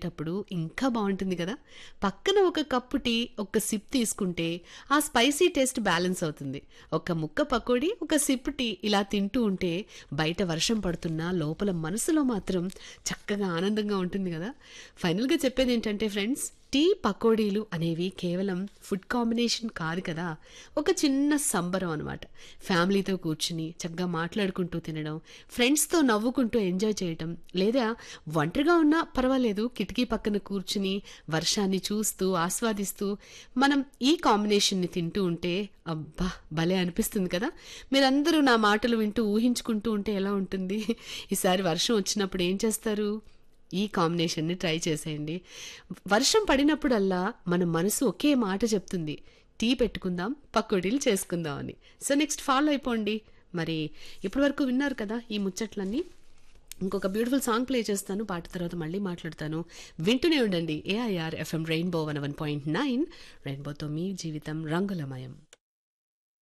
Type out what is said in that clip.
తాగేటప్పుడు ఇంకా బాగుంటుంది కదా పక్కన ఒక కప్పు టీ ఒక సిప్ తీసుకుంటే ఆ స్పైసీ టేస్ట్ బ్యాలెన్స్ అవుతుంది ఒక ముక్క పకోడీ ఒక సిప్ టీ ఇలా తింటూ ఉంటే బయట వర్షం పడుతున్నా లోపల మనసులో మాత్రం చక్కగా ఆనందంగా ఉంటుంది కదా ఫైనల్గా చెప్పేది ఏంటంటే ఫ్రెండ్స్ టీ పకోడీలు అనేవి కేవలం ఫుడ్ కాంబినేషన్ కాదు కదా ఒక చిన్న సంబరం అనమాట ఫ్యామిలీతో కూర్చుని చక్కగా మాట్లాడుకుంటూ తినడం ఫ్రెండ్స్తో నవ్వుకుంటూ ఎంజాయ్ చేయటం లేదా ఒంటరిగా ఉన్నా పర్వాలేదు కిటికీ పక్కన కూర్చుని వర్షాన్ని చూస్తూ ఆస్వాదిస్తూ మనం ఈ కాంబినేషన్ని తింటూ ఉంటే అబ్బా భలే అనిపిస్తుంది కదా మీరందరూ నా మాటలు వింటూ ఊహించుకుంటూ ఉంటే ఎలా ఉంటుంది ఈసారి వర్షం వచ్చినప్పుడు ఏం చేస్తారు ఈ కాంబినేషన్ని ట్రై చేసేయండి వర్షం పడినప్పుడల్లా మన మనసు ఒకే మాట చెప్తుంది టీ పెట్టుకుందాం పకోడీలు చేసుకుందాం అని సో నెక్స్ట్ ఫాలో అయిపోండి మరి ఇప్పటి వరకు విన్నారు కదా ఈ ముచ్చట్లన్నీ ఇంకొక బ్యూటిఫుల్ సాంగ్ ప్లే చేస్తాను పాట తర్వాత మళ్ళీ మాట్లాడతాను వింటూనే ఉండండి AIR FM rainbow one one point nine రెయిన్బోతో మీ జీవితం రంగులమయం